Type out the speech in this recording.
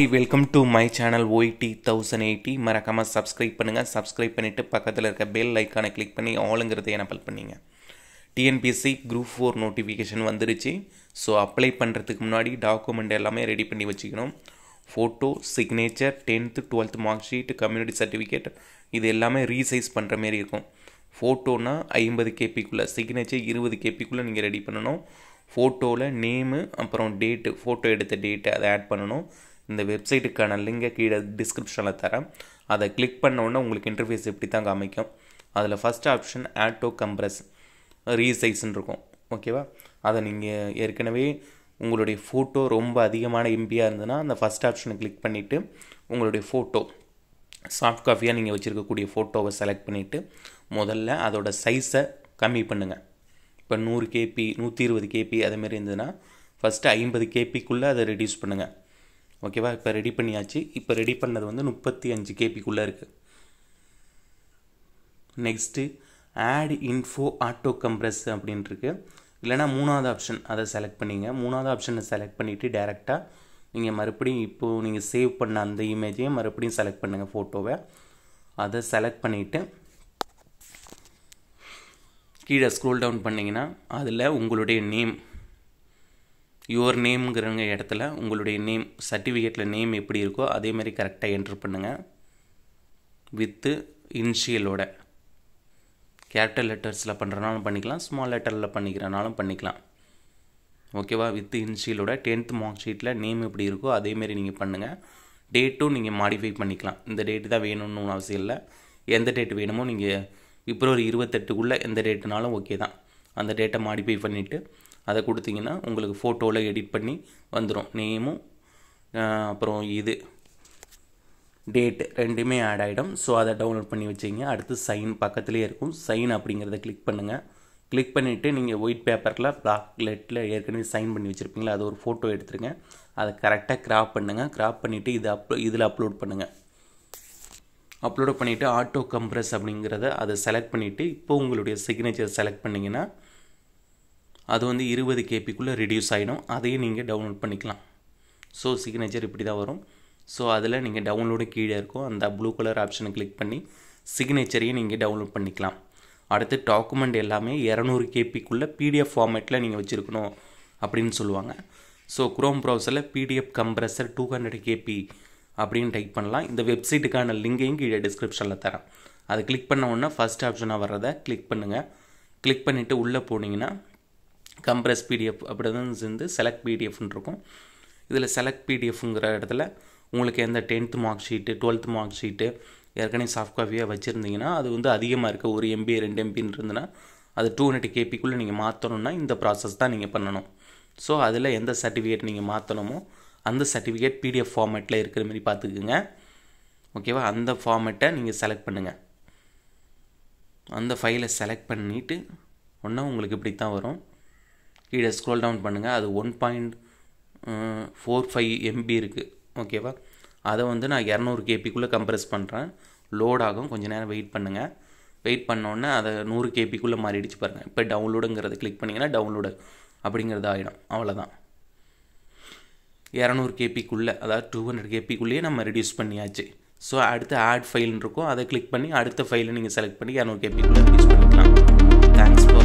welcome to my channel YT thousand eighty மறக்காமல் subscribe பண்ணுங்கள் subscribe பண்ணிவிட்டு பக்கத்தில் இருக்க பெல் ஐக்கானை கிளிக் பண்ணி ஆளுங்கிறத எனப்பல் பண்ணிங்க டிஎன்பிஎஸ்சி குரூப் ஃபோர் நோட்டிஃபிகேஷன் வந்துருச்சு ஸோ அப்ளை பண்ணுறதுக்கு முன்னாடி டாக்குமெண்ட் எல்லாமே ரெடி பண்ணி வச்சுக்கணும் photo signature tenth twelfth mark sheet community certificate இது எல்லாமே ரீசைஸ் பண்ணுற மாரி இருக்கும் ஃபோட்டோனா ஐம்பது கேபிக்குள்ளே சிக்னேச்சர் இருபது கேபிக்குள்ளே நீங்கள் ரெடி பண்ணணும் ஃபோட்டோவில் நேமு அப்புறம் டேட்டு ஃபோட்டோ எடுத்த டேட்டு அதை ஆட் பண்ணணும் இந்த வெப்சைட்டுக்கான லிங்கை கீழே டிஸ்கிரிப்ஷனில் தரேன் அதை கிளிக் பண்ண உடனே உங்களுக்கு இன்டர்ஃபேஸ் எப்படி தான் காமிக்கும் அதில் ஃபஸ்ட் ஆப்ஷன் ஆட்டோ கம்ப்ரஸ் ரீசைஸ்ன்னு இருக்கும் ஓகேவா அதை நீங்கள் ஏற்கனவே உங்களுடைய ஃபோட்டோ ரொம்ப அதிகமான எம்பியாக இருந்ததுன்னா அந்த ஃபஸ்ட் ஆப்ஷனை கிளிக் பண்ணிவிட்டு உங்களுடைய ஃபோட்டோ சாஃப்ட் காப்பியாக நீங்கள் வச்சுருக்கக்கூடிய ஃபோட்டோவை செலக்ட் பண்ணிவிட்டு முதல்ல அதோட சைஸை கம்மி பண்ணுங்கள் இப்போ நூறு கேபி நூற்றி இருபது கேபி அதேமாரி இருந்ததுன்னா ஃபஸ்ட்டு ஐம்பது கேபிக்குள்ளே அதை ரெடியூஸ் பண்ணுங்கள் ஓகேவா இப்போ ரெடி பண்ணியாச்சு இப்போ ரெடி பண்ணது வந்து முப்பத்தி அஞ்சு கேபிக்குள்ளே இருக்குது next add info auto compress அப்படின்ட்டுருக்கு இல்லைனா மூணாவது ஆப்ஷன் அதை செலக்ட் பண்ணிங்க மூணாவது ஆப்ஷனை செலக்ட் பண்ணிவிட்டு டேரெக்டாக நீங்கள் மறுபடியும் இப்போது நீங்கள் சேவ் பண்ண அந்த இமேஜையும் மறுபடியும் செலக்ட் பண்ணுங்கள் ஃபோட்டோவை அதை செலக்ட் பண்ணிவிட்டு கீழே ஸ்க்ரோல் டவுன் பண்ணிங்கன்னா அதில் உங்களுடைய நேம் யுவர் நேம்ங்கிறங்க இடத்துல உங்களுடைய நேம் சர்டிஃபிகேட்டில் நேம் எப்படி இருக்கோ அதேமாதிரி கரெக்டாக என்ட்ரு பண்ணுங்கள் வித்து இன்ஷியலோட கேபிட்டல் லெட்டர்ஸில் பண்ணுறனாலும் பண்ணிக்கலாம் ஸ்மால் லெட்டரில் பண்ணிக்கிறனாலும் பண்ணிக்கலாம் ஓகேவா வித் இன்ஷியலோட டென்த் மார்க் ஷீட்டில் நேம் எப்படி இருக்கோ அதேமாரி நீங்கள் பண்ணுங்கள் டேட்டும் நீங்கள் மாடிஃபை பண்ணிக்கலாம் இந்த டேட்டு தான் வேணும்னு ஒன்றும் அவசியம் இல்லை எந்த டேட் வேணுமோ நீங்கள் பிப்ரவரி இருபத்தெட்டுக்குள்ளே எந்த டேட்டுனாலும் ஓகே தான் அந்த டேட்டை மாடிஃபை பண்ணிவிட்டு அதை கொடுத்தீங்கன்னா உங்களுக்கு ஃபோட்டோவில் எடிட் பண்ணி வந்துடும் நேமும் அப்புறம் இது டேட் ரெண்டுமே ஆட் ஆகிடும் ஸோ அதை டவுன்லோட் பண்ணி வச்சிங்க அடுத்து சைன் பக்கத்துலேயே இருக்கும் சைன் அப்படிங்கிறத கிளிக் பண்ணுங்கள் கிளிக் பண்ணிவிட்டு நீங்கள் ஒயிட் பேப்பரில் பிளாக் லெட்டில் ஏற்கனவே சைன் பண்ணி வச்சுருப்பீங்களா அது ஒரு ஃபோட்டோ எடுத்துருங்க அதை கரெக்டாக கிராப் பண்ணுங்கள் கிராப் பண்ணிவிட்டு இதை அப் இதில் அப்லோட் பண்ணுங்கள் அப்லோட் பண்ணிவிட்டு ஆட்டோ கம்ப்ரஸ் அப்படிங்கிறத அதை செலக்ட் பண்ணிவிட்டு இப்போ உங்களுடைய சிக்னேச்சர் செலக்ட் பண்ணிங்கன்னா அது வந்து இருபது கேபிக்குள்ளே ரெடியூஸ் ஆகிடும் அதையும் நீங்கள் டவுன்லோட் பண்ணிக்கலாம் ஸோ சிக்னேச்சர் இப்படி தான் வரும் ஸோ அதில் நீங்கள் டவுன்லோடு கீழே இருக்கும் அந்த ப்ளூ கலர் ஆப்ஷனை கிளிக் பண்ணி சிக்னேச்சரையும் நீங்கள் டவுன்லோட் பண்ணிக்கலாம் அடுத்து டாக்குமெண்ட் எல்லாமே இரநூறு கேபிக்குள்ளே பிடிஎஃப் ஃபார்மேட்டில் நீங்கள் வச்சுருக்கணும் அப்படின்னு சொல்லுவாங்க ஸோ குரோம் ப்ரௌசரில் PDF compressor two hundred KB அப்படின்னு டைப் பண்ணலாம் இந்த வெப்சைட்டுக்கான லிங்கையும் கீழே டிஸ்கிரிப்ஷனில் தரேன் அதை கிளிக் பண்ண உடனே ஃபஸ்ட் ஆப்ஷனாக வர்றதை கிளிக் பண்ணுங்கள் கிளிக் பண்ணிவிட்டு உள்ளே போனீங்கன்னா கம்ப்ரஸ் பிடிஎஃப் அப்படி தான் சேர்ந்து செலக்ட் பிடிஎஃப்னு இருக்கும் இதில் செலக்ட் பிடிஎஃப்ங்கிற இடத்துல உங்களுக்கு எந்த tenth mark sheet twelfth mark sheet ஏற்கனவே சாஃப்ட் காப்பியாக வச்சுருந்தீங்கன்னா அது வந்து அதிகமாக இருக்குது ஒரு எம்பி ரெண்டு எம்பின்னு இருந்ததுன்னா அது டூ ஹண்ட்ரட் கேபிக்குள்ளே நீங்கள் மாற்றணுன்னா இந்த ப்ராசஸ் தான் நீங்கள் பண்ணணும் ஸோ அதில் எந்த சர்டிஃபிகேட் நீங்கள் மாற்றணுமோ அந்த சர்டிஃபிகேட் பிடிஎஃப் ஃபார்மேட்டில் இருக்கிற மாதிரி பார்த்துக்குங்க ஓகேவா அந்த ஃபார்மேட்டை நீங்கள் செலக்ட் பண்ணுங்கள் அந்த ஃபைலை செலக்ட் பண்ணிவிட்டு ஒன்றா உங்களுக்கு இப்படி தான் வரும் கீழே ஸ்க்ரோல் டவுன் பண்ணுங்கள் அது one point four five MB இருக்குது ஓகேவா அதை வந்து நான் இரநூறு கேபிக்குள்ளே கம்ப்ரெஸ் பண்ணுறேன் லோட் ஆகும் கொஞ்சம் நேரம் வெயிட் பண்ணுங்கள் வெயிட் பண்ணோன்னே அதை நூறு கேபிக்குள்ளே மாறிடுச்சு பாருங்கள் இப்போ டவுன்லோடுங்கிறத கிளிக் பண்ணிங்கன்னா டவுன்லோடு அப்படிங்கிறது ஆகிடும் அவ்வளோதான் இரநூறு கேபிக்குள்ளே அதாவது டூ ஹண்ட்ரட் கேபிக்குள்ளேயே நம்ம ரெடியூஸ் பண்ணியாச்சு ஸோ அடுத்து ஆட் ஃபைல்னு இருக்கும் அதை கிளிக் பண்ணி அடுத்த ஃபைலை நீங்கள் செலக்ட் பண்ணி இரநூறு கேபிக்குள்ளே ரெடியூஸ் பண்ணிக்கலாம் தேங்க்ஸ் ஃபார்